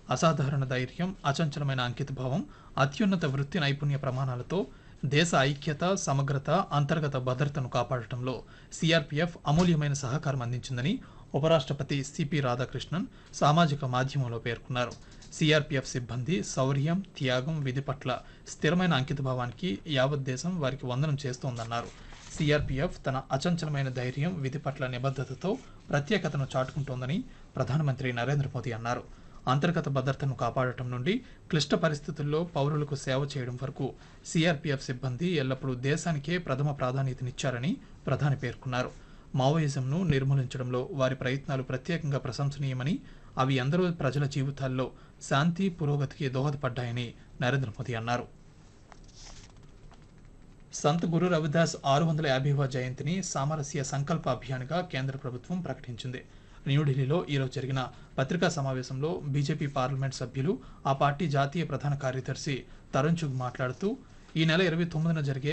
అసాధారణ ధైర్యం అచంచలమైన అంకితభావం అత్యున్నత వృత్తి నైపుణ్య ప్రమాణాలతో దేశ ఐక్యత సమగ్రత అంతర్గత భద్రతను కాపాడటంలో సిఆర్పిఎఫ్ అమూల్యమైన సహకారం అందించిందని ఉపరాష్ట్రపతి సిపి రాధాకృష్ణన్ సామాజిక మాధ్యమంలో పేర్కొన్నారు సిఆర్పిఎఫ్ సిబ్బంది శౌర్యం త్యాగం విధి పట్ల స్థిరమైన అంకితభావానికి యావత్ దేశం వారికి వందనం చేస్తోందన్నారు సిఆర్పిఎఫ్ తన అచంచలమైన ధైర్యం విధి పట్ల నిబద్ధతతో ప్రత్యేకతను చాటుకుంటోందని ప్రధానమంత్రి నరేంద్ర మోదీ అన్నారు అంతర్గత భద్రతను కాపాడటం నుండి క్లిష్ట పరిస్థితుల్లో పౌరులకు సేవ చేయడం వరకు సిఆర్పిఎఫ్ సిబ్బంది ఎల్లప్పుడూ దేశానికే ప్రథమ ప్రాధాన్యతనిచ్చారని ప్రధాని పేర్కొన్నారు మావోయిజంను నిర్మూలించడంలో వారి ప్రయత్నాలు ప్రత్యేకంగా ప్రశంసనీయమని అవి ఎందరో ప్రజల జీవితాల్లో శాంతి పురోగతికి దోహదపడ్డాయని నరేంద్ర మోదీ అన్నారు సంత్ గురు రవిదాస్ ఆరు వందల యాభైవ జయంతిని సామరస్య సంకల్ప అభియాన్గా కేంద్ర ప్రభుత్వం ప్రకటించింది న్యూఢిల్లీలో ఈరోజు జరిగిన పత్రికా సమావేశంలో బీజేపీ పార్లమెంట్ సభ్యులు ఆ పార్టీ జాతీయ ప్రధాన కార్యదర్శి తరుణ్ చుగ్ మాట్లాడుతూ ఈ నెల ఇరవై తొమ్మిదిన జరిగే